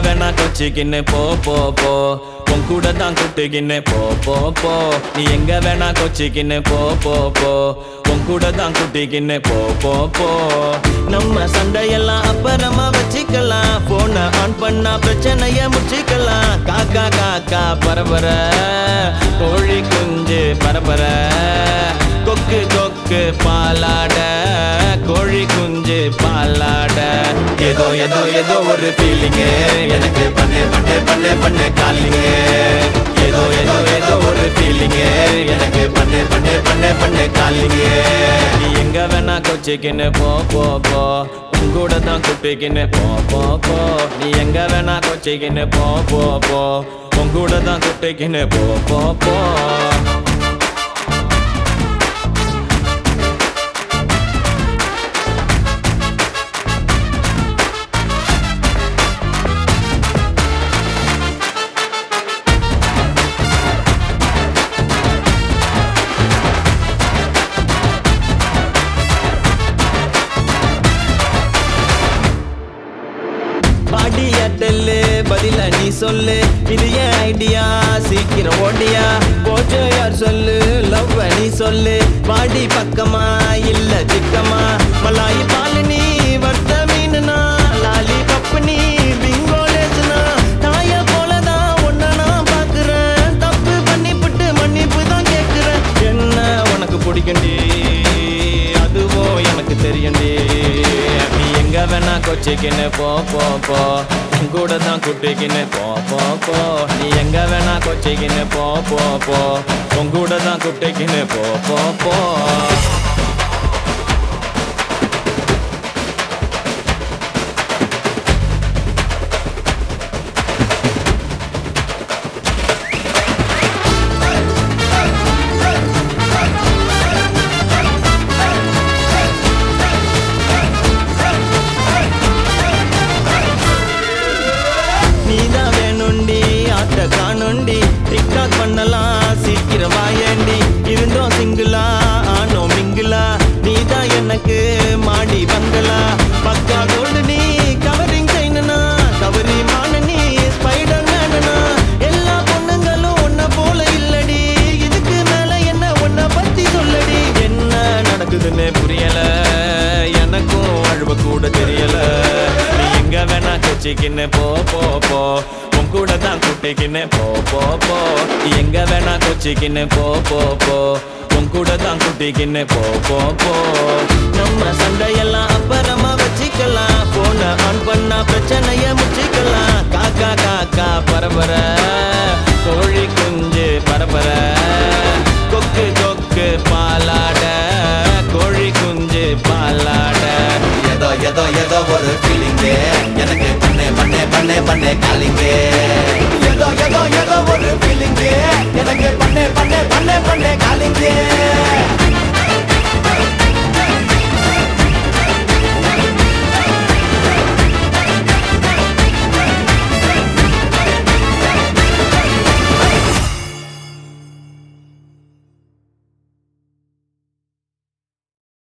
வேணா கொச்சிக்கின்னு போ போ போ உன் கூட தான் குட்டுக்கின்னு போ போ போ நீ எங்க வேணா கொச்சிக்கின்னு போ போ போ உன் கூட தான் குட்டிக்கின்னு போ போ போ நம்ம சண்டையெல்லாம் அப்புறமா வச்சுக்கலாம் போனை ஆன் பண்ணா பிரச்சனைய முச்சிக்கலாம் காக்கா காக்கா பரபர கோழி குஞ்சு பரபர கொக்கு கொக்கு பாலாட கோழி குஞ்சு பாலாட ஏதோ ஏதோ ஏதோ ஒரு ஃபீலிங்கு எனக்கு பண்ணு பண்ணு பண்ணு பண்ணு காலிங்கு ஏதோ ஏதோ ஏதோ ஒரு ஃபீலிங்கு எனக்கு பண்ணு பண்ணு பண்ணு பண்ணு காலிங்கு நீ எங்க வேணா கொச்சிக்கின்னு போ போ போ உன் கூட தான் குட்டிக்கின்னு போ போ போ நீ எங்க வேணா கொச்சிக்கின்னு போ போ போ உன் கூட தான் குட்டிக்கின்னு போ போ போ பாடி ஏர்டெல்லு பதில நீ சொல்லு இது ஏன் ஐடியா சீக்கிரம் ஓடியா போச்சோ யார் சொல்லு லவ் நீ சொல்லு பாடி பக்கமா இல்ல சிக்கமா மலாயி பாலு நீ வர்த்த மீனுனா லாலி பப்பு நீ பிங்கோ லேசுனா தாய போலதான் ஒன்ன நான் பாக்குறேன் தப்பு பண்ணிப்புட்டு மன்னிப்பு தான் கேக்குறேன் என்ன உனக்கு பிடிக்கண்டி அதுவோ எனக்கு தெரியண்டி நீ எங்க வேணா கொச்சிக்கின்னு போ போ போ உன் கூட தான் குட்டிக்கின்னு போ போ போ நீ எங்க வேணா கொச்சிக்கின்னு போ போ போ உன் கூட தான் குட்டிக்கின்னு போ போ போ நீதான் வேணுண்டி ஆட்ட காணுண்டி டிக்டாக் பண்ணலாம் சீக்கிரம் வாயேண்டி இருந்தோம் சிங்கிளா ஆனோ மிங்கிளா நீதான் எனக்கு மாடி வந்தலா பக்கா கோல்டு நீ கவரிங் செய்யணுனா கவரி மான நீ ஸ்பைடர் மேனனா எல்லா பொண்ணுங்களும் உன்ன போல இல்லடி இதுக்கு மேல என்ன உன்ன பத்தி சொல்லடி என்ன நடக்குதுன்னு புரியல எனக்கும் அழுவ கூட தெரியல நீ எங்க வேணா கொச்சிக்கின்னு போ போ போ உன் கூட தான் குட்டிக்கின்னு போ போ போ நீ எங்க வேணா கொச்சிக்கின்னு போ போ போ உன் கூட தான் குட்டிக்கின்னு போ போ போ நம்ம சண்டையெல்லாம் அப்புறமா வச்சுக்கலாம் போனை ஆன் பண்ணா பிரச்சனைய முச்சிக்கலாம் காக்கா காக்கா பரபர கோழி குஞ்சு பரபர கொக்கு கொக்கு பாலாட கோழி குஞ்சு பாலாட ஏதோ ஏதோ ஏதோ ஒரு ஃபீலிங்கு எனக்கு பண்ணு பண்ணு பண்ணு பண்ணு காலிங்கு ஏதோ ஏதோ ஏதோ ஒரு ஃபீலிங்கு எனக்கு பண்ணு பண்ணு பண்ணு பண்ணு காலிங்கு